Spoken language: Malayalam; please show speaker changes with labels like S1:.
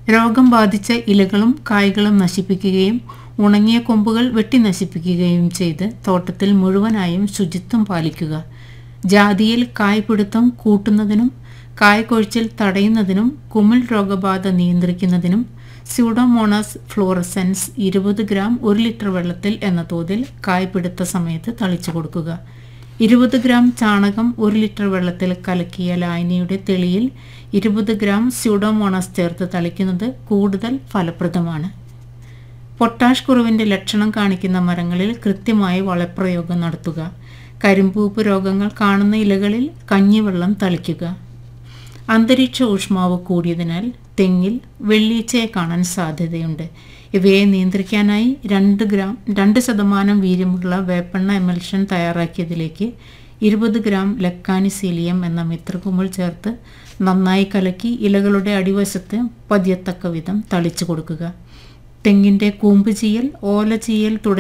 S1: രോഗം ബാധിച്ച ഇലകളും കായ്കളും നശിപ്പിക്കുകയും ഉണങ്ങിയ കൊമ്പുകൾ വെട്ടി നശിപ്പിക്കുകയും ചെയ്ത് തോട്ടത്തിൽ മുഴുവനായും ശുചിത്വം പാലിക്കുക ജാതിയിൽ കായ്പിടുത്തം കൂട്ടുന്നതിനും കായ്കൊഴിച്ചിൽ തടയുന്നതിനും കുമിൾ രോഗബാധ നിയന്ത്രിക്കുന്നതിനും സ്യൂഡോമോണാസ് ഫ്ലോറസെൻസ് ഇരുപത് ഗ്രാം ഒരു ലിറ്റർ വെള്ളത്തിൽ എന്ന തോതിൽ കായ്പിടുത്ത സമയത്ത് തളിച്ചു കൊടുക്കുക ഇരുപത് ഗ്രാം ചാണകം ഒരു ലിറ്റർ വെള്ളത്തിൽ കലക്കിയ ലായനിയുടെ തെളിയിൽ ഇരുപത് ഗ്രാം സ്യൂഡോമോണാസ് ചേർത്ത് തളിക്കുന്നത് കൂടുതൽ ഫലപ്രദമാണ് പൊട്ടാഷ് കുറവിൻ്റെ ലക്ഷണം കാണിക്കുന്ന മരങ്ങളിൽ കൃത്യമായി വളപ്രയോഗം നടത്തുക കരിമ്പൂപ്പ് രോഗങ്ങൾ കാണുന്ന ഇലകളിൽ കഞ്ഞിവെള്ളം തളിക്കുക അന്തരീക്ഷ ഊഷ്മാവ് കൂടിയതിനാൽ തെങ്ങിൽ വെള്ളീച്ചയെ കാണാൻ സാധ്യതയുണ്ട് ഇവയെ നിയന്ത്രിക്കാനായി രണ്ട് ഗ്രാം രണ്ട് ശതമാനം വീര്യമുള്ള വേപ്പെണ്ണ എമൽഷൻ തയ്യാറാക്കിയതിലേക്ക് ഇരുപത് ഗ്രാം ലക്കാനിസീലിയം എന്ന മിത്രകുമിൾ ചേർത്ത് നന്നായി കലക്കി ഇലകളുടെ അടിവശത്ത് പതിയത്തക്ക വിധം തളിച്ചു കൊടുക്കുക തെങ്ങിൻ്റെ കൂമ്പ് ചീയൽ ഓല ചീയൽ തുടങ്ങി